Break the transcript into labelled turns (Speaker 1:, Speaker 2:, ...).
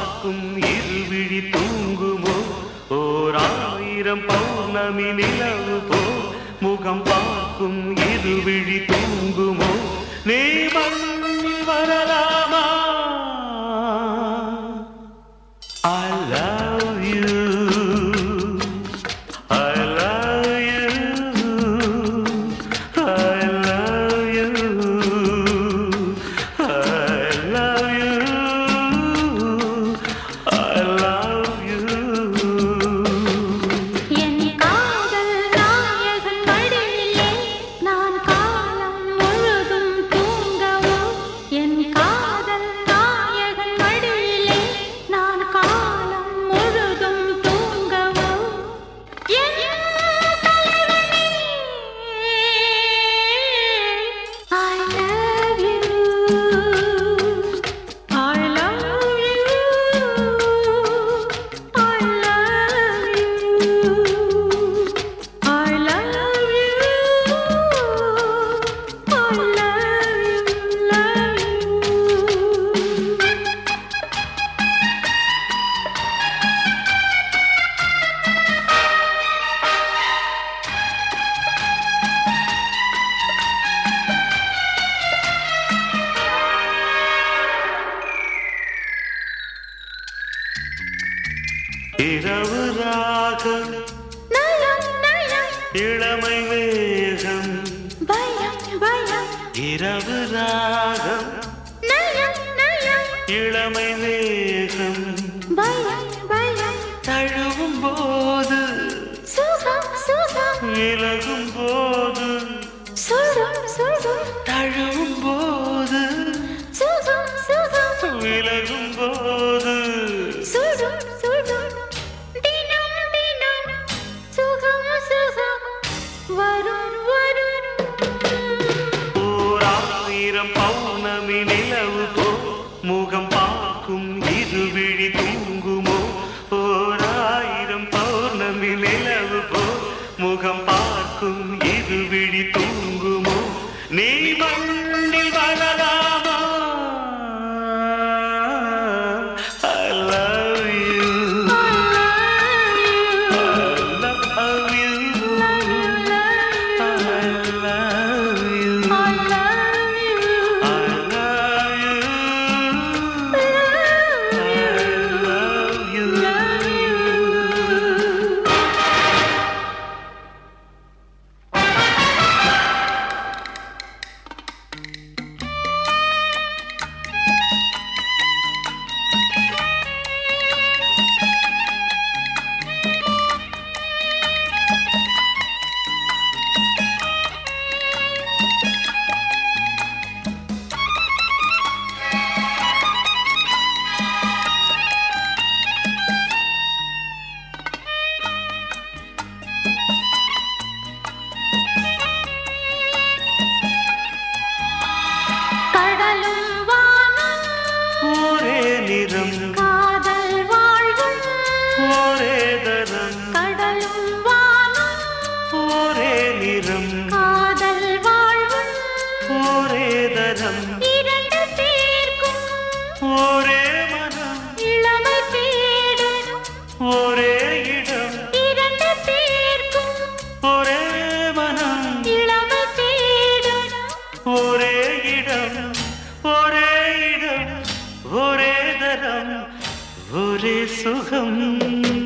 Speaker 1: பார்க்கும் இருவிழி தூங்குமோ ஓர் ஆயிரம் பௌர்ணமி நிலவு போ முகம் பார்க்கும் இருவிழி தூங்குமோ நீ மண்ணில் வரலாமா I love you. I love you. I love you. I love you. I love you.
Speaker 2: என் காதல் நாயகன் மடியிலே நான் காலம் முழுதும் தூங்கவோ என் காதல் நாயகன் மடியிலே நான் காலம் முழுதும் தூங்கவோ என் தலைவனே I love you I love you I love you I love you I love you love you
Speaker 1: இரவு ராகம்
Speaker 2: நலம் நலம்
Speaker 1: இளமை வேகம்
Speaker 2: பயம் பயம்
Speaker 1: இரவு ராகம்
Speaker 2: நலம் நலம்
Speaker 1: இளமை வேகம்
Speaker 2: பயம் பயம்
Speaker 1: தழுவும் போது
Speaker 2: சுகம் சுகம்
Speaker 1: விலகும் போது
Speaker 2: சுடும் சுடும்
Speaker 1: தழுவும் போது
Speaker 2: சுகம் சுகம்
Speaker 1: விலகும் போது
Speaker 2: சுடும் சுடும் தினம் தினம் சுகம் சுகம் வரும் வரும்
Speaker 1: ஓர் ஆயிரம் பௌர்ணமி நிலவு போ முகம் பார்க்கும் இருவிழி தூங்குமோ ஓர் ஆயிரம் பௌர்ணமி நிலவு போ முகம் பார்க்கும் இருவிழி தூங்குமோ நீ மண்ணில் வரலாமா I love you. I love you. I love you. I love you. I love you.
Speaker 2: கடலும் வானம்
Speaker 1: ஒரே நிறம்
Speaker 2: காதல் வாழ்வும்
Speaker 1: ஒரே தரம்
Speaker 2: கடலும் வானம்
Speaker 1: ஒரே நிறம்
Speaker 2: காதல் வாழ்வும்
Speaker 1: ஒரே தரம்
Speaker 2: இரண்டு பேர்க்கும்
Speaker 1: ஒரே மனம்
Speaker 2: இளமை தேடணும்
Speaker 1: ஒரே இடம்
Speaker 2: இரண்டு பேர்க்கும்
Speaker 1: ஒரே மனம்
Speaker 2: இளமை தேடணும்
Speaker 1: ஒரே இடம் ஒரே இடம் ஒரே தரம் ஒரே சுகம்